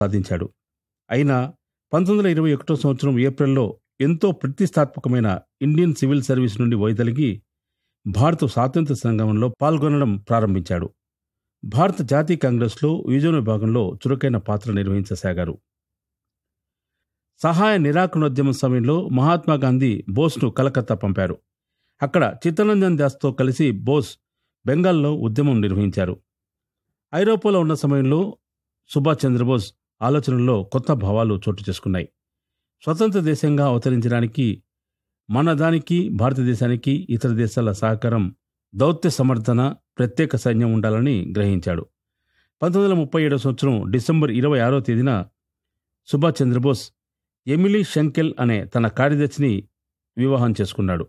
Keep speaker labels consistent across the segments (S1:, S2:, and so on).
S1: సాధించాడు అయినా పంతొమ్మిది వందల ఇరవై ఒకటో సంవత్సరం ఏప్రిల్లో ఎంతో ప్రతిష్టాత్మకమైన ఇండియన్ సివిల్ సర్వీస్ నుండి వైదొలిగి భారత స్వాతంత్ర సంగ్రామంలో పాల్గొనడం ప్రారంభించాడు భారత జాతీయ కాంగ్రెస్లో యువజన విభాగంలో చురుకైన పాత్ర నిర్వహించసాగారు సహాయ నిరాకరణోద్యమం సమయంలో మహాత్మా గాంధీ బోస్ను కలకత్తా పంపారు అక్కడ చిత్తరంజన్ దాస్తో కలిసి బోస్ బెంగాల్లో ఉద్యమం నిర్వహించారు ఐరోపాలో ఉన్న సమయంలో సుభాష్ చంద్రబోస్ ఆలోచనల్లో కొత్త భావాలు చోటు చేసుకున్నాయి స్వతంత్ర దేశంగా అవతరించడానికి మన దానికి భారతదేశానికి ఇతర దేశాల సహకారం దౌత్య సమర్థన ప్రత్యేక సైన్యం ఉండాలని గ్రహించాడు పంతొమ్మిది వందల ముప్పై ఏడవ సంవత్సరం డిసెంబర్ ఇరవై ఆరో తేదీన సుభాష్ చంద్రబోస్ ఎమిలీ షెంకెల్ అనే తన కార్యదర్శిని వివాహం చేసుకున్నాడు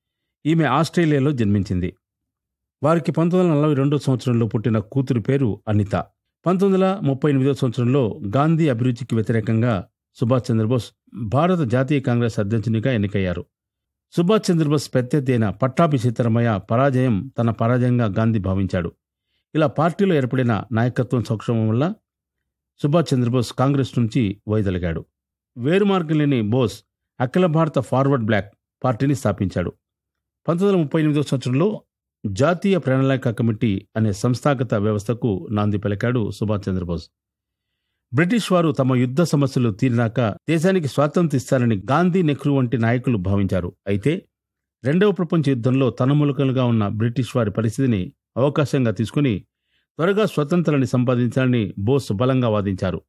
S1: ఈమె ఆస్ట్రేలియాలో జన్మించింది వారికి పంతొమ్మిది వందల నలభై రెండో సంవత్సరంలో పుట్టిన కూతురు పేరు అనిత పంతొమ్మిది వందల ముప్పై ఎనిమిదో సంవత్సరంలో గాంధీ అభిరుచికి వ్యతిరేకంగా సుభాష్ చంద్రబోస్ భారత జాతీయ కాంగ్రెస్ అధ్యక్షునిగా ఎన్నికయ్యారు సుభాష్ చంద్రబోస్ ప్రత్యర్థి అయిన పట్టాభి సీతారామయ్య పరాజయం తన పరాజయంగా గాంధీ భావించాడు ఇలా పార్టీలో ఏర్పడిన నాయకత్వం సంక్షోభం వల్ల సుభాష్ చంద్రబోస్ కాంగ్రెస్ నుంచి వైదొలిగాడు వేరుమార్గం లేని బోస్ అఖిల భారత ఫార్వర్డ్ బ్లాక్ పార్టీని స్థాపించాడు పంతొమ్మిది వందల ముప్పై ఎనిమిదో సంవత్సరంలో జాతీయ ప్రణాళిక కమిటీ అనే సంస్థాగత వ్యవస్థకు నాంది పలికాడు సుభాష్ చంద్రబోస్ బ్రిటిష్ వారు తమ యుద్ధ సమస్యలు తీరినాక దేశానికి స్వాతంత్ర్యం ఇస్తారని గాంధీ నెహ్రూ వంటి నాయకులు భావించారు అయితే రెండవ ప్రపంచ యుద్ధంలో తనములకలుగా ఉన్న బ్రిటిష్ వారి పరిస్థితిని అవకాశంగా తీసుకుని త్వరగా స్వతంత్రాన్ని సంపాదించాలని బోస్ బలంగా వాదించారు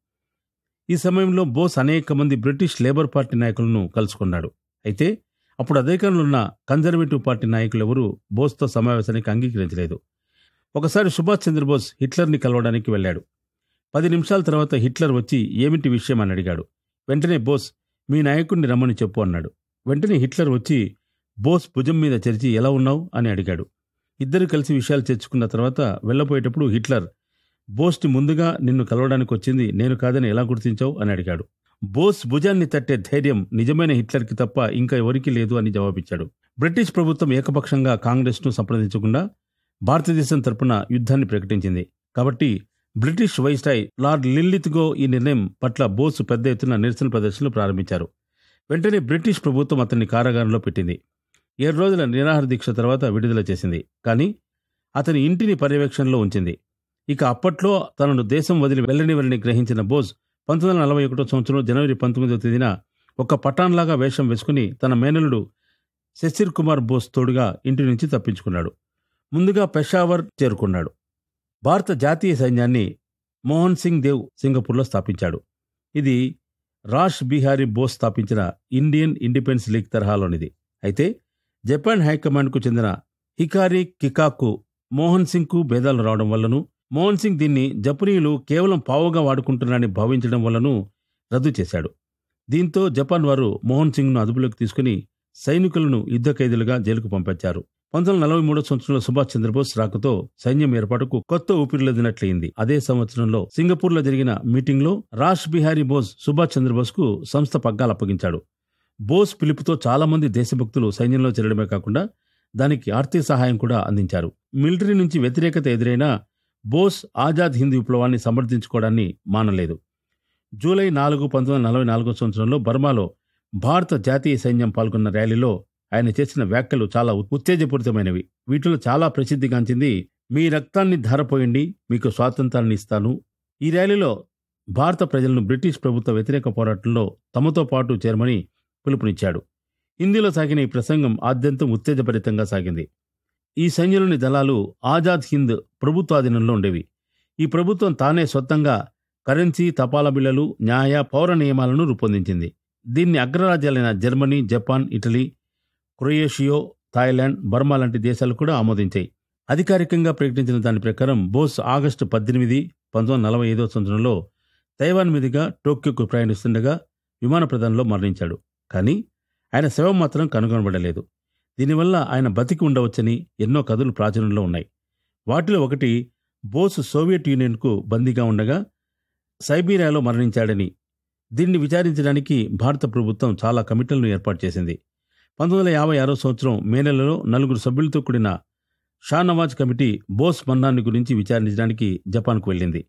S1: ఈ సమయంలో బోస్ అనేక మంది బ్రిటిష్ లేబర్ పార్టీ నాయకులను కలుసుకున్నాడు అయితే అప్పుడు అధికారంలో ఉన్న కన్జర్వేటివ్ పార్టీ నాయకులు ఎవరూ బోస్తో సమావేశానికి అంగీకరించలేదు ఒకసారి సుభాష్ చంద్రబోస్ హిట్లర్ని కలవడానికి వెళ్ళాడు పది నిమిషాల తర్వాత హిట్లర్ వచ్చి ఏమిటి విషయం అని అడిగాడు వెంటనే బోస్ మీ నాయకుడిని రమ్మని చెప్పు అన్నాడు వెంటనే హిట్లర్ వచ్చి బోస్ భుజం మీద చెరిచి ఎలా ఉన్నావు అని అడిగాడు ఇద్దరు కలిసి విషయాలు చర్చుకున్న తర్వాత వెళ్ళపోయేటప్పుడు హిట్లర్ బోస్ని ముందుగా నిన్ను కలవడానికి వచ్చింది నేను కాదని ఎలా గుర్తించావు అని అడిగాడు బోస్ భుజాన్ని తట్టే ధైర్యం నిజమైన హిట్లర్కి తప్ప ఇంకా ఎవరికీ లేదు అని జవాబిచ్చాడు బ్రిటిష్ ప్రభుత్వం ఏకపక్షంగా కాంగ్రెస్ను సంప్రదించకుండా భారతదేశం తరపున యుద్ధాన్ని ప్రకటించింది కాబట్టి బ్రిటిష్ వైస్రాయ్ లార్డ్ లిల్లిత్గో ఈ నిర్ణయం పట్ల బోస్ పెద్ద ఎత్తున నిరసన ప్రదర్శనలు ప్రారంభించారు వెంటనే బ్రిటిష్ ప్రభుత్వం అతన్ని కారాగారంలో పెట్టింది ఏడు రోజుల నిరాహార దీక్ష తర్వాత విడుదల చేసింది కానీ అతని ఇంటిని పర్యవేక్షణలో ఉంచింది ఇక అప్పట్లో తనను దేశం వదిలి వెళ్ళనివలని గ్రహించిన బోస్ పంతొమ్మిది వందల నలభై ఒకటో సంవత్సరం జనవరి పంతొమ్మిదవ తేదీన ఒక పఠాన్లాగా వేషం వేసుకుని తన మేనలుడు శశిర్ కుమార్ బోస్ తోడుగా ఇంటి నుంచి తప్పించుకున్నాడు ముందుగా పెషావర్ చేరుకున్నాడు భారత జాతీయ సైన్యాన్ని మోహన్ సింగ్ దేవ్ సింగపూర్లో స్థాపించాడు ఇది రాష్ బిహారీ బోస్ స్థాపించిన ఇండియన్ ఇండిపెండెన్స్ లీగ్ తరహాలోనిది అయితే జపాన్ హైకమాండ్కు చెందిన హికారి కికాకు మోహన్ సింగ్కు భేదాలు రావడం వల్లను మోహన్ సింగ్ దీన్ని జపనీయులు కేవలం పావుగా వాడుకుంటున్నారని భావించడం వల్లను రద్దు చేశాడు దీంతో జపాన్ వారు మోహన్ సింగ్ను అదుపులోకి తీసుకుని సైనికులను యుద్ధ ఖైదీలుగా జైలుకు పంపించారు పంతొమ్మిది వందల నలభై మూడో సంవత్సరంలో సుభాష్ చంద్రబోస్ రాకతో సైన్యం ఏర్పాటుకు కొత్త ఊపిరిలదినట్లయింది అదే సంవత్సరంలో సింగపూర్లో జరిగిన మీటింగ్లో రాష్ బిహారీ బోస్ సుభాష్ చంద్రబోస్ కు సంస్థ పగ్గాలు అప్పగించాడు బోస్ పిలుపుతో చాలా మంది దేశభక్తులు సైన్యంలో చేరడమే కాకుండా దానికి ఆర్థిక సహాయం కూడా అందించారు మిలిటరీ నుంచి వ్యతిరేకత ఎదురైనా బోస్ ఆజాద్ హింద్ విప్లవాన్ని సమర్థించుకోవడాన్ని మానలేదు జూలై నాలుగు పంతొమ్మిది వందల నలభై నాలుగో సంవత్సరంలో బర్మాలో భారత జాతీయ సైన్యం పాల్గొన్న ర్యాలీలో ఆయన చేసిన వ్యాఖ్యలు చాలా ఉత్తేజపూరితమైనవి వీటిలో చాలా ప్రసిద్ధిగాంచింది మీ రక్తాన్ని ధారపోయండి మీకు స్వాతంత్రాన్ని ఇస్తాను ఈ ర్యాలీలో భారత ప్రజలను బ్రిటిష్ ప్రభుత్వ వ్యతిరేక పోరాటంలో తమతో పాటు చేరమని పిలుపునిచ్చాడు హిందీలో సాగిన ఈ ప్రసంగం ఆద్యంతం ఉత్తేజభరితంగా సాగింది ఈ సైన్యంలోని దళాలు ఆజాద్ హింద్ ప్రభుత్వాధీనంలో ఉండేవి ఈ ప్రభుత్వం తానే సొంతంగా కరెన్సీ తపాలా బిళ్లలు న్యాయ పౌర నియమాలను రూపొందించింది దీన్ని అగ్రరాజ్యాలైన Germany Japan Italy Croatia Thailand Burma లాంటి దేశాలు కూడా ఆమోదించాయి అధికారికంగా ప్రకటించిన దాని ప్రకారం బోస్ ఆగస్టు పద్దెనిమిది పంతొమ్మిది వందల నలభై ఐదో సంవత్సరంలో తైవాన్ మీదుగా టోక్యోకు ప్రయాణిస్తుండగా విమాన ప్రదానంలో మరణించాడు కానీ ఆయన శవం మాత్రం కనుగొనబడలేదు దీనివల్ల ఆయన బతికి ఉండవచ్చని ఎన్నో కథలు ప్రాచుర్యంలో ఉన్నాయి వాటిలో ఒకటి బోస్ సోవియట్ యూనియన్కు బందీగా ఉండగా సైబీరియాలో మరణించాడని దీన్ని విచారించడానికి భారత ప్రభుత్వం చాలా కమిటీలను ఏర్పాటు చేసింది పంతొమ్మిది వందల యాభై ఆరో సంవత్సరం మే నెలలో నలుగురు సభ్యులతో కూడిన షానవాజ్ కమిటీ బోస్ మరణాన్ని గురించి విచారించడానికి జపాన్కు వెళ్ళింది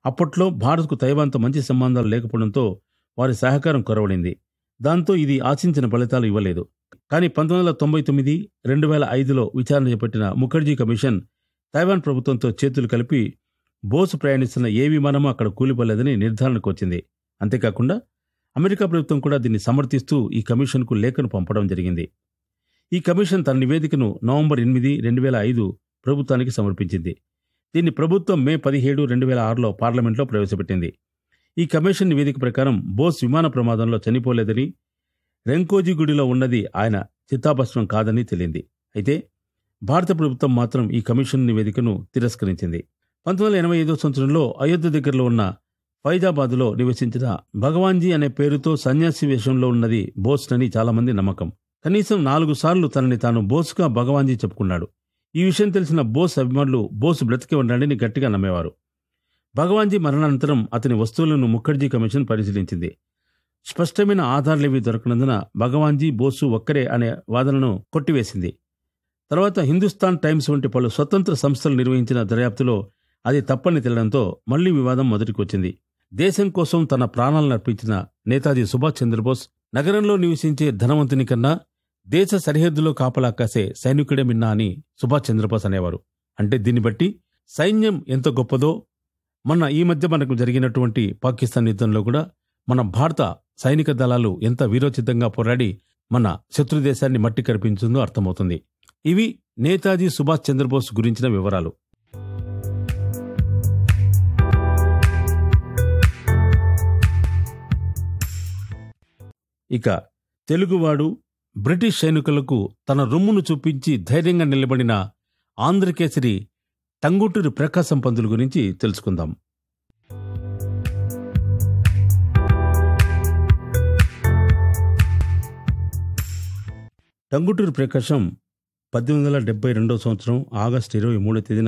S1: అప్పట్లో భారత్కు తైవాన్తో మంచి సంబంధాలు లేకపోవడంతో వారి సహకారం కొరవడింది దాంతో ఇది ఆశించిన ఫలితాలు ఇవ్వలేదు కానీ పంతొమ్మిది వందల తొంభై తొమ్మిది రెండు వేల ఐదులో విచారణ చేపట్టిన ముఖర్జీ కమిషన్ తైవాన్ ప్రభుత్వంతో చేతులు కలిపి బోసు ప్రయాణిస్తున్న ఏ విమానమూ అక్కడ కూలిపోలేదని నిర్ధారణకు వచ్చింది అంతేకాకుండా అమెరికా ప్రభుత్వం కూడా దీన్ని సమర్థిస్తూ ఈ కమిషన్కు లేఖను పంపడం జరిగింది ఈ కమిషన్ తన నివేదికను నవంబర్ ఎనిమిది రెండు వేల ఐదు ప్రభుత్వానికి సమర్పించింది దీన్ని ప్రభుత్వం మే పదిహేడు రెండు వేల ఆరులో పార్లమెంట్లో ప్రవేశపెట్టింది ఈ కమిషన్ నివేదిక ప్రకారం బోస్ విమాన ప్రమాదంలో చనిపోలేదని రెంకోజీ గుడిలో ఉన్నది ఆయన చిత్తాభస్మం కాదని తెలియంది అయితే భారత ప్రభుత్వం మాత్రం ఈ కమిషన్ నివేదికను తిరస్కరించింది పంతొమ్మిది వందల ఎనభై ఐదో సంవత్సరంలో అయోధ్య దగ్గరలో ఉన్న ఫైజాబాద్లో నివసించిన భగవాన్జీ అనే పేరుతో సన్యాసి వేషంలో ఉన్నది బోస్ అని చాలామంది నమ్మకం కనీసం నాలుగు సార్లు తనని తాను బోస్గా భగవాన్జీ చెప్పుకున్నాడు ఈ విషయం తెలిసిన బోస్ అభిమానులు బోస్ బ్రతికి ఉండాలని గట్టిగా నమ్మేవారు భగవాన్జీ మరణానంతరం అతని వస్తువులను ముఖర్జీ కమిషన్ పరిశీలించింది స్పష్టమైన ఆధారాలేవీ దొరకనందున భగవాన్జీ బోసు ఒక్కరే అనే వాదనను కొట్టివేసింది తర్వాత హిందుస్థాన్ టైమ్స్ వంటి పలు స్వతంత్ర సంస్థలు నిర్వహించిన దర్యాప్తులో అది తప్పని తెలియడంతో మళ్లీ వివాదం మొదటికి వచ్చింది దేశం కోసం తన ప్రాణాలను అర్పించిన నేతాజీ సుభాష్ చంద్రబోస్ నగరంలో నివసించే ధనవంతుని కన్నా దేశ సరిహద్దులో కాపలా కాసే సైనికుడే మిన్నా అని సుభాష్ చంద్రబోస్ అనేవారు అంటే దీన్ని బట్టి సైన్యం ఎంత గొప్పదో మొన్న ఈ మధ్య మనకు జరిగినటువంటి పాకిస్తాన్ యుద్ధంలో కూడా మన భారత సైనిక దళాలు ఎంత వీరోచితంగా పోరాడి మన శత్రు దేశాన్ని మట్టి కరిపించిందో అర్థమవుతుంది ఇవి నేతాజీ సుభాష్ చంద్రబోస్ గురించిన వివరాలు ఇక తెలుగువాడు బ్రిటిష్ సైనికులకు తన రొమ్మును చూపించి ధైర్యంగా నిలబడిన ఆంధ్రకేసరి టంగుటూరి ప్రకాశం పంతులు గురించి తెలుసుకుందాం టంగుటూరి ప్రకాశం పద్దెనిమిది వందల డెబ్బై రెండవ సంవత్సరం ఆగస్టు ఇరవై మూడో తేదీన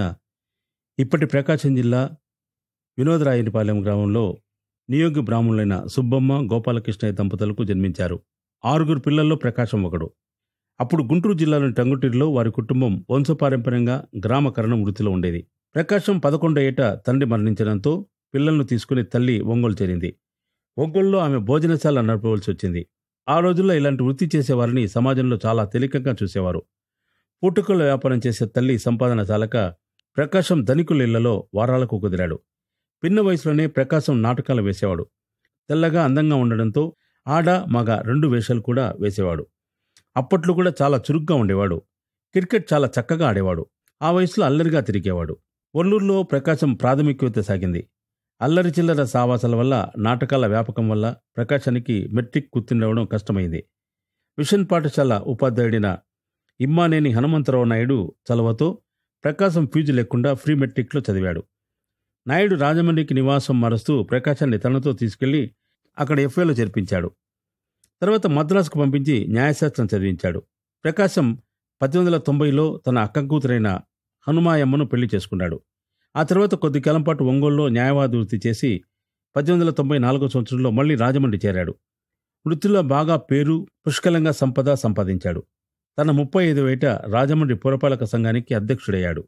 S1: ఇప్పటి ప్రకాశం జిల్లా వినోదరాయనిపాలెం గ్రామంలో నియోగి బ్రాహ్మణులైన సుబ్బమ్మ గోపాలకృష్ణయ్య దంపతులకు జన్మించారు ఆరుగురు పిల్లల్లో ప్రకాశం ఒకడు అప్పుడు గుంటూరు జిల్లాలోని టంగుటూరులో వారి కుటుంబం వంశపారంపర్యంగా గ్రామకరణం వృత్తిలో ఉండేది ప్రకాశం పదకొండో ఏట తండ్రి మరణించడంతో పిల్లలను తీసుకుని తల్లి ఒంగోలు చేరింది ఒంగోలులో ఆమె భోజనశాల నడపవలసి వచ్చింది ఆ రోజుల్లో ఇలాంటి వృత్తి చేసేవారిని సమాజంలో చాలా తేలికగా చూసేవారు పూటకుల వ్యాపారం చేసే తల్లి సంపాదన చాలక ప్రకాశం ధనికుల ఇళ్లలో వారాలకు కుదిరాడు పిన్న వయసులోనే ప్రకాశం నాటకాలు వేసేవాడు తెల్లగా అందంగా ఉండడంతో ఆడ మగ రెండు వేషాలు కూడా వేసేవాడు అప్పట్లో కూడా చాలా చురుగ్గా ఉండేవాడు క్రికెట్ చాలా చక్కగా ఆడేవాడు ఆ వయసులో అల్లరిగా తిరిగేవాడు ఒల్లూరులో ప్రకాశం ప్రాథమికత సాగింది అల్లరి చిల్లర సావాసాల వల్ల నాటకాల వ్యాపకం వల్ల ప్రకాశానికి మెట్రిక్ గుర్తుండవడం కష్టమైంది మిషన్ పాఠశాల ఉపాధ్యాయుడిన ఇమ్మానేని హనుమంతరావు నాయుడు చలవతో ప్రకాశం ఫీజు లేకుండా ఫ్రీ మెట్రిక్లో చదివాడు నాయుడు రాజమండ్రికి నివాసం మారుస్తూ ప్రకాశాన్ని తనతో తీసుకెళ్లి అక్కడ ఎఫ్ఏలో చేర్పించాడు తర్వాత మద్రాసుకు పంపించి న్యాయశాస్త్రం చదివించాడు ప్రకాశం పద్దెనిమిది వందల తొంభైలో తన అక్క కూతురైన హనుమాయమ్మను పెళ్లి చేసుకున్నాడు ఆ తర్వాత కొద్ది కాలం పాటు ఒంగోలులో న్యాయవాద వృత్తి చేసి పద్దెనిమిది వందల తొంభై నాలుగో సంవత్సరంలో మళ్లీ రాజమండ్రి చేరాడు వృత్తిలో బాగా పేరు పుష్కలంగా సంపద సంపాదించాడు తన ముప్పై ఐదు ఏట రాజమండ్రి పురపాలక సంఘానికి అధ్యక్షుడయ్యాడు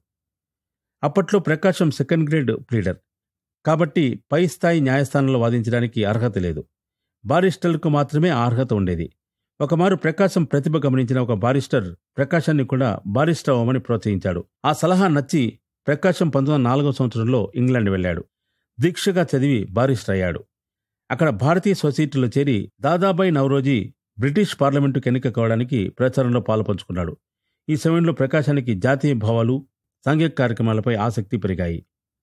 S1: అప్పట్లో ప్రకాశం సెకండ్ గ్రేడ్ ప్లీడర్ కాబట్టి పై స్థాయి న్యాయస్థానంలో వాదించడానికి అర్హత లేదు బారిస్టర్లకు మాత్రమే ఆ అర్హత ఉండేది ఒకమారు ప్రకాశం ప్రతిభ గమనించిన ఒక బారిస్టర్ ప్రకాశాన్ని కూడా బారిస్టర్ అవ్వమని ప్రోత్సహించాడు ఆ సలహా నచ్చి ప్రకాశం పంతొమ్మిది వందల నాలుగో సంవత్సరంలో ఇంగ్లాండ్ వెళ్ళాడు దీక్షగా చదివి బారిస్టర్ అయ్యాడు అక్కడ భారతీయ సొసైటీలో చేరి దాదాబాయి నవరోజీ బ్రిటిష్ పార్లమెంటుకు ఎన్నిక కావడానికి ప్రచారంలో పాలుపంచుకున్నాడు ఈ సమయంలో ప్రకాశానికి జాతీయ భావాలు సాంఘిక కార్యక్రమాలపై ఆసక్తి పెరిగాయి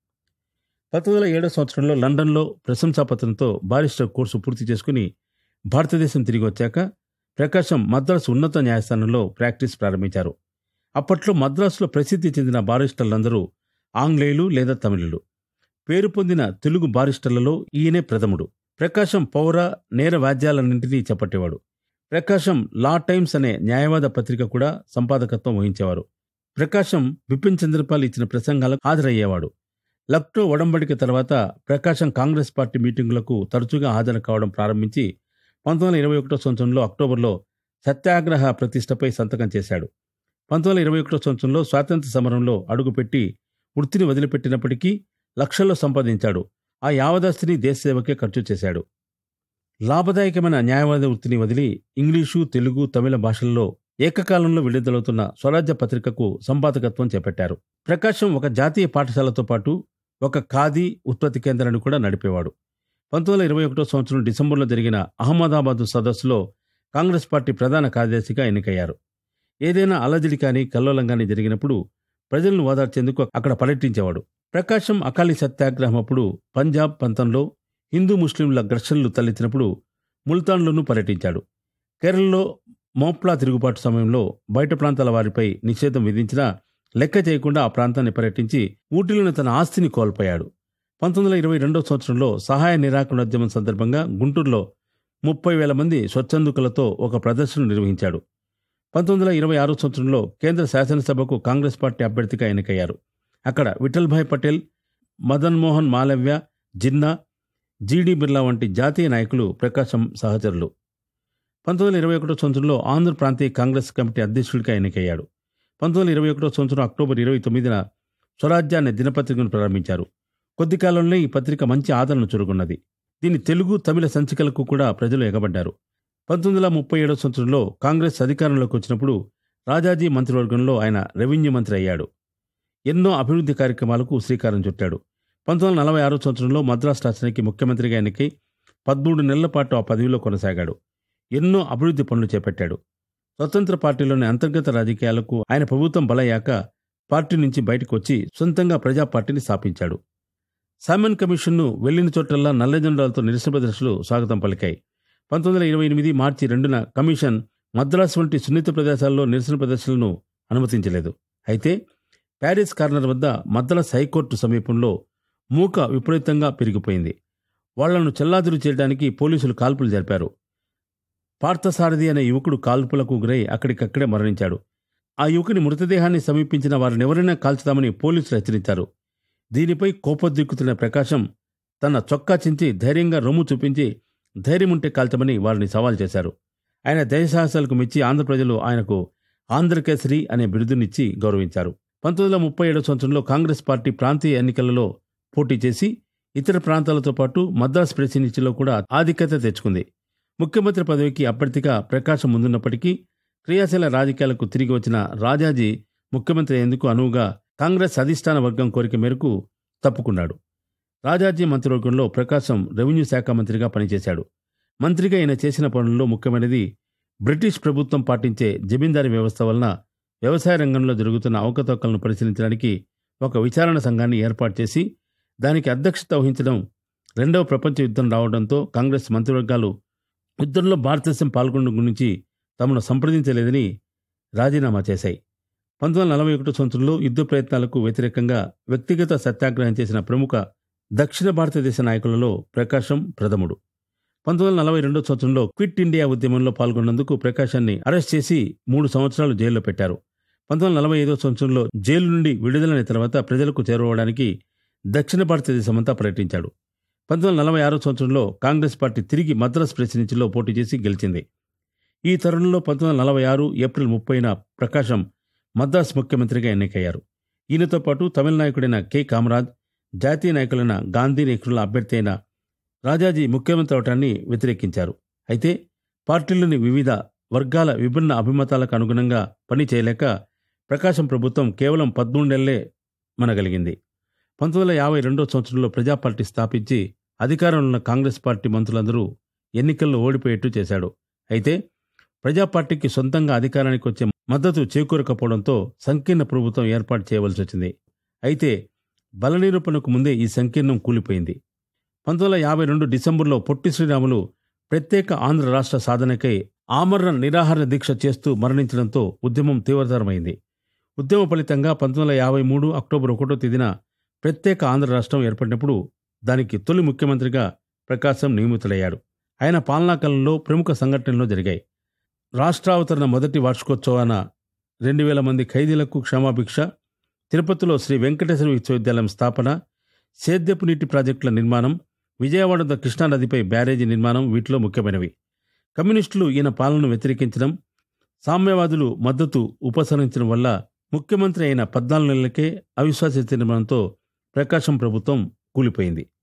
S1: పంతొమ్మిది వందల ఏడో సంవత్సరంలో లండన్లో ప్రశంసాపత్రంతో బారిస్టర్ కోర్సు పూర్తి చేసుకుని భారతదేశం తిరిగి వచ్చాక ప్రకాశం మద్రాసు ఉన్నత న్యాయస్థానంలో ప్రాక్టీస్ ప్రారంభించారు అప్పట్లో మద్రాసులో ప్రసిద్ధి చెందిన బారిస్టర్లందరూ ఆంగ్లేయులు లేదా తమిళులు పేరు పొందిన తెలుగు బారిస్టర్లలో ఈయనే ప్రథముడు ప్రకాశం పౌర నేర వాద్యాలన్నింటినీ చేపట్టేవాడు ప్రకాశం లా టైమ్స్ అనే న్యాయవాద పత్రిక కూడా సంపాదకత్వం వహించేవారు ప్రకాశం బిపిన్ చంద్రపాల్ ఇచ్చిన ప్రసంగాలకు హాజరయ్యేవాడు లక్నో ఒడంబడిక తర్వాత ప్రకాశం కాంగ్రెస్ పార్టీ మీటింగులకు తరచుగా హాజరు కావడం ప్రారంభించి పంతొమ్మిది వందల ఇరవై ఒకటో సంవత్సరంలో అక్టోబర్లో సత్యాగ్రహ ప్రతిష్టపై సంతకం చేశాడు పంతొమ్మిది వందల ఇరవై ఒకటో సంవత్సరంలో స్వాతంత్ర సమరంలో అడుగుపెట్టి వృత్తిని వదిలిపెట్టినప్పటికీ లక్షల్లో సంపాదించాడు ఆ యావదాస్తిని దేశసేవకే ఖర్చు చేశాడు లాభదాయకమైన న్యాయవాద వృత్తిని వదిలి ఇంగ్లీషు తెలుగు తమిళ భాషల్లో ఏకకాలంలో విడుదలవుతున్న స్వరాజ్య పత్రికకు సంపాదకత్వం చేపట్టారు ప్రకాశం ఒక జాతీయ పాఠశాలతో పాటు ఒక ఖాదీ ఉత్పత్తి కేంద్రాన్ని కూడా నడిపేవాడు పంతొమ్మిది వందల ఇరవై ఒకటో సంవత్సరం డిసెంబర్లో జరిగిన అహ్మదాబాద్ సదస్సులో కాంగ్రెస్ పార్టీ ప్రధాన కార్యదర్శిగా ఎన్నికయ్యారు ఏదైనా అలజడి కానీ కల్లోలం కానీ జరిగినప్పుడు ప్రజలను ఓదార్చేందుకు అక్కడ పర్యటించేవాడు ప్రకాశం అకాలీ సత్యాగ్రహం అప్పుడు పంజాబ్ పంతంలో హిందూ ముస్లింల ఘర్షణలు తలెత్తినప్పుడు ముల్తాన్లోనూ పర్యటించాడు కేరళలో మోప్లా తిరుగుబాటు సమయంలో బయట ప్రాంతాల వారిపై నిషేధం విధించినా లెక్క చేయకుండా ఆ ప్రాంతాన్ని పర్యటించి ఊటీలోని తన ఆస్తిని కోల్పోయాడు పంతొమ్మిది వందల ఇరవై రెండో సంవత్సరంలో సహాయ నిరాకరణోద్యమం సందర్భంగా గుంటూరులో ముప్పై వేల మంది స్వచ్ఛందుకులతో ఒక ప్రదర్శన నిర్వహించాడు పంతొమ్మిది వందల ఇరవై ఆరో సంవత్సరంలో కేంద్ర శాసనసభకు కాంగ్రెస్ పార్టీ అభ్యర్థిగా ఎన్నికయ్యారు అక్కడ విఠల్భాయ్ పటేల్ మదన్ మోహన్ మాలవ్య జిన్నా జీడి బిర్లా వంటి జాతీయ నాయకులు ప్రకాశం సహచరులు పంతొమ్మిది వందల ఇరవై ఒకటో సంవత్సరంలో ఆంధ్ర ప్రాంతీయ కాంగ్రెస్ కమిటీ అధ్యక్షుడిగా ఎన్నికయ్యాడు పంతొమ్మిది వందల ఇరవై ఒకటో సంవత్సరం అక్టోబర్ ఇరవై తొమ్మిదిన స్వరాజ్య అనే దినపత్రికను ప్రారంభించారు కొద్ది కాలంలో ఈ పత్రిక మంచి ఆదరణ చురుకున్నది దీని తెలుగు తమిళ సంచికలకు కూడా ప్రజలు ఎగబడ్డారు పంతొమ్మిది వందల ముప్పై ఏడో సంవత్సరంలో కాంగ్రెస్ అధికారంలోకి వచ్చినప్పుడు రాజాజీ మంత్రివర్గంలో ఆయన రెవెన్యూ మంత్రి అయ్యాడు ఎన్నో అభివృద్ధి కార్యక్రమాలకు శ్రీకారం చుట్టాడు పంతొమ్మిది వందల నలభై ఆరో సంవత్సరంలో మద్రాసు రాష్ట్రానికి ముఖ్యమంత్రిగా ఎన్నికై పదమూడు నెలల పాటు ఆ పదవిలో కొనసాగాడు ఎన్నో అభివృద్ధి పనులు చేపట్టాడు స్వతంత్ర పార్టీలోని అంతర్గత రాజకీయాలకు ఆయన ప్రభుత్వం బలయ్యాక పార్టీ నుంచి బయటకు వచ్చి సొంతంగా ప్రజా పార్టీని స్థాపించాడు సామెన్ కమిషన్ను వెళ్లిన చోటల్లా నల్లజెండాలతో నిరసన ప్రదర్శనలు స్వాగతం పలికాయి పంతొమ్మిది వందల ఇరవై ఎనిమిది మార్చి రెండున కమిషన్ మద్రాసు వంటి సున్నిత ప్రదేశాల్లో నిరసన ప్రదర్శనలను అనుమతించలేదు అయితే ప్యారిస్ కార్నర్ వద్ద మద్రాస్ హైకోర్టు సమీపంలో మూక విపరీతంగా పెరిగిపోయింది వాళ్లను చెల్లాదురు చేయడానికి పోలీసులు కాల్పులు జరిపారు పార్థసారథి అనే యువకుడు కాల్పులకు గురై అక్కడికక్కడే మరణించాడు ఆ యువకుని మృతదేహాన్ని సమీపించిన వారినెవరైనా కాల్చుతామని పోలీసులు హెచ్చరించారు దీనిపై కోపోద్రిక్తున్న ప్రకాశం తన చొక్కా చించి ధైర్యంగా రొమ్ము చూపించి ధైర్యముంటే కాల్చమని వారిని సవాల్ చేశారు ఆయన దయసాహసాలకు మెచ్చి ఆంధ్ర ప్రజలు ఆయనకు ఆంధ్రకేసరి అనే బిరుదునిచ్చి గౌరవించారు పంతొమ్మిది వందల ముప్పై ఏడో సంవత్సరంలో కాంగ్రెస్ పార్టీ ప్రాంతీయ ఎన్నికలలో పోటీ చేసి ఇతర ప్రాంతాలతో పాటు మద్రాస్ ప్రెసిడెన్సీలో కూడా ఆధిక్యత తెచ్చుకుంది ముఖ్యమంత్రి పదవికి అభ్యర్థిగా ప్రకాశం ముందున్నప్పటికీ క్రియాశీల రాజకీయాలకు తిరిగి వచ్చిన రాజాజీ ముఖ్యమంత్రి అయ్యేందుకు అనువుగా కాంగ్రెస్ అధిష్టాన వర్గం కోరిక మేరకు తప్పుకున్నాడు రాజాజీ మంత్రివర్గంలో ప్రకాశం రెవెన్యూ శాఖ మంత్రిగా పనిచేశాడు మంత్రిగా ఈయన చేసిన పనుల్లో ముఖ్యమైనది బ్రిటిష్ ప్రభుత్వం పాటించే జమీందారీ వ్యవస్థ వలన వ్యవసాయ రంగంలో జరుగుతున్న అవకతవకలను పరిశీలించడానికి ఒక విచారణ సంఘాన్ని ఏర్పాటు చేసి దానికి అధ్యక్షత వహించడం రెండవ ప్రపంచ యుద్ధం రావడంతో కాంగ్రెస్ మంత్రివర్గాలు యుద్ధంలో భారతదేశం పాల్గొనడం గురించి తమను సంప్రదించలేదని రాజీనామా చేశాయి పంతొమ్మిది వందల నలభై ఒకటో సంవత్సరంలో యుద్ధ ప్రయత్నాలకు వ్యతిరేకంగా వ్యక్తిగత సత్యాగ్రహం చేసిన ప్రముఖ దక్షిణ భారతదేశ నాయకులలో ప్రకాశం ప్రథముడు పంతొమ్మిది వందల నలభై రెండో సంవత్సరంలో క్విట్ ఇండియా ఉద్యమంలో పాల్గొన్నందుకు ప్రకాశాన్ని అరెస్ట్ చేసి మూడు సంవత్సరాలు జైల్లో పెట్టారు పంతొమ్మిది వందల నలభై ఐదో సంవత్సరంలో జైలు నుండి విడుదలైన తర్వాత ప్రజలకు చేరువడానికి దక్షిణ భారతదేశమంతా పర్యటించాడు పంతొమ్మిది వందల నలభై ఆరో సంవత్సరంలో కాంగ్రెస్ పార్టీ తిరిగి మద్రాస్ ప్రెసిడెన్సీలో పోటీ చేసి గెలిచింది ఈ తరుణంలో పంతొమ్మిది వందల నలభై ఆరు ఏప్రిల్ ముప్పైన ప్రకాశం మద్రాస్ ముఖ్యమంత్రిగా ఎన్నికయ్యారు ఈయనతో పాటు తమిళ నాయకుడైన కె కామరాజ్ జాతీయ నాయకులైన గాంధీ నెహ్రూల అభ్యర్థి అయిన రాజాజీ ముఖ్యమంత్రి అవటాన్ని వ్యతిరేకించారు అయితే పార్టీలోని వివిధ వర్గాల విభిన్న అభిమతాలకు అనుగుణంగా పని చేయలేక ప్రకాశం ప్రభుత్వం కేవలం పదమూడు నెలలే మనగలిగింది పంతొమ్మిది వందల యాభై రెండో సంవత్సరంలో ప్రజా పార్టీ స్థాపించి అధికారంలో ఉన్న కాంగ్రెస్ పార్టీ మంత్రులందరూ ఎన్నికల్లో ఓడిపోయేట్టు చేశాడు అయితే ప్రజా పార్టీకి సొంతంగా అధికారానికి వచ్చే మద్దతు చేకూరకపోవడంతో సంకీర్ణ ప్రభుత్వం ఏర్పాటు చేయవలసి వచ్చింది అయితే బల నిరూపణకు ముందే ఈ సంకీర్ణం కూలిపోయింది పంతొమ్మిది వందల యాభై రెండు డిసెంబర్లో పొట్టి శ్రీరాములు ప్రత్యేక ఆంధ్ర రాష్ట్ర సాధనకై ఆమరణ నిరాహార దీక్ష చేస్తూ మరణించడంతో ఉద్యమం తీవ్రతరమైంది ఉద్యమ ఫలితంగా పంతొమ్మిది వందల యాభై మూడు అక్టోబర్ ఒకటో తేదీన ప్రత్యేక ఆంధ్ర రాష్ట్రం ఏర్పడినప్పుడు దానికి తొలి ముఖ్యమంత్రిగా ప్రకాశం నియమితులయ్యాడు ఆయన పాలనా కాలంలో ప్రముఖ సంఘటనలు జరిగాయి రాష్ట్రావతరణ మొదటి వార్షికోత్సవాన రెండు వేల మంది ఖైదీలకు క్షమాభిక్ష తిరుపతిలో శ్రీ వెంకటేశ్వర విశ్వవిద్యాలయం స్థాపన సేద్యపు నీటి ప్రాజెక్టుల నిర్మాణం విజయవాడ ద కృష్ణానదిపై బ్యారేజీ నిర్మాణం వీటిలో ముఖ్యమైనవి కమ్యూనిస్టులు ఈయన పాలనను వ్యతిరేకించడం సామ్యవాదులు మద్దతు ఉపసరించడం వల్ల ముఖ్యమంత్రి అయిన పద్నాలుగు నెలలకే అవిశ్వాస తీర్మానంతో ప్రకాశం ప్రభుత్వం కూలిపోయింది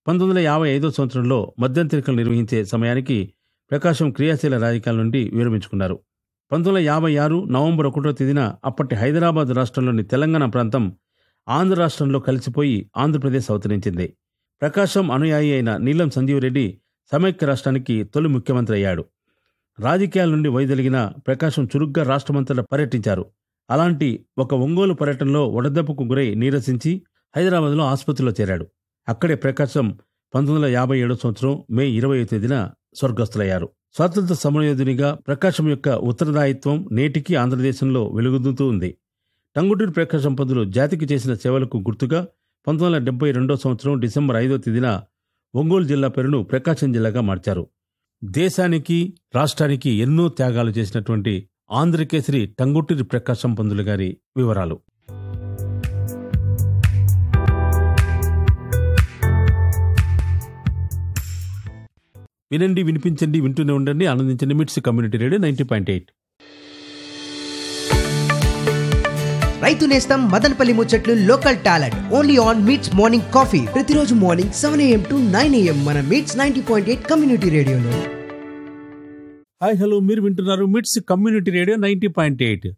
S1: పంతొమ్మిది వందల యాభై ఐదో సంవత్సరంలో మధ్యంతరికలు నిర్వహించే సమయానికి ప్రకాశం క్రియాశీల రాజకీయాల నుండి విరమించుకున్నారు పంతొమ్మిది వందల యాభై ఆరు నవంబర్ ఒకటో తేదీన అప్పటి హైదరాబాద్ రాష్ట్రంలోని తెలంగాణ ప్రాంతం ఆంధ్ర రాష్ట్రంలో కలిసిపోయి ఆంధ్రప్రదేశ్ అవతరించింది ప్రకాశం అనుయాయి అయిన నీలం సంజీవరెడ్డి సమైక్య రాష్ట్రానికి తొలి ముఖ్యమంత్రి అయ్యాడు రాజకీయాల నుండి వైదొలిగిన ప్రకాశం చురుగ్గా రాష్ట్రమంతటా పర్యటించారు అలాంటి ఒక ఒంగోలు పర్యటనలో వడదెబ్బకు గురై నీరసించి హైదరాబాద్లో ఆసుపత్రిలో చేరాడు అక్కడే ప్రకాశం పంతొమ్మిది వందల యాభై ఏడో సంవత్సరం మే ఇరవై తేదీన స్వర్గస్థులయ్యారు స్వాతంత్ర సమరయోధునిగా ప్రకాశం యొక్క ఉత్తరదాయిత్వం నేటికి ఆంధ్రదేశంలో వెలుగుదుతూ ఉంది టంగుటూరి ప్రకాశం పంతులు జాతికి చేసిన సేవలకు గుర్తుగా పంతొమ్మిది వందల డెబ్బై రెండో సంవత్సరం డిసెంబర్ ఐదో తేదీన ఒంగోలు జిల్లా పేరును ప్రకాశం జిల్లాగా మార్చారు దేశానికి రాష్ట్రానికి ఎన్నో త్యాగాలు చేసినటువంటి ఆంధ్రకేసరి టంగుటూరి ప్రకాశం పంతులు గారి వివరాలు వినండి వినిపించండి వింటూనే ఉండండి ఆనందించండి MITS community radio ninety point eight
S2: రైతు నేస్తం మదనపల్లి ముచ్చట్లు local talent only on MITS morning coffee ప్రతిరోజు morning seven AM to nine AM మన MITS ninety point eight community రేడియోలో
S1: హాయ్ హలో మీరు వింటున్నారు MITS community radio ninety point eight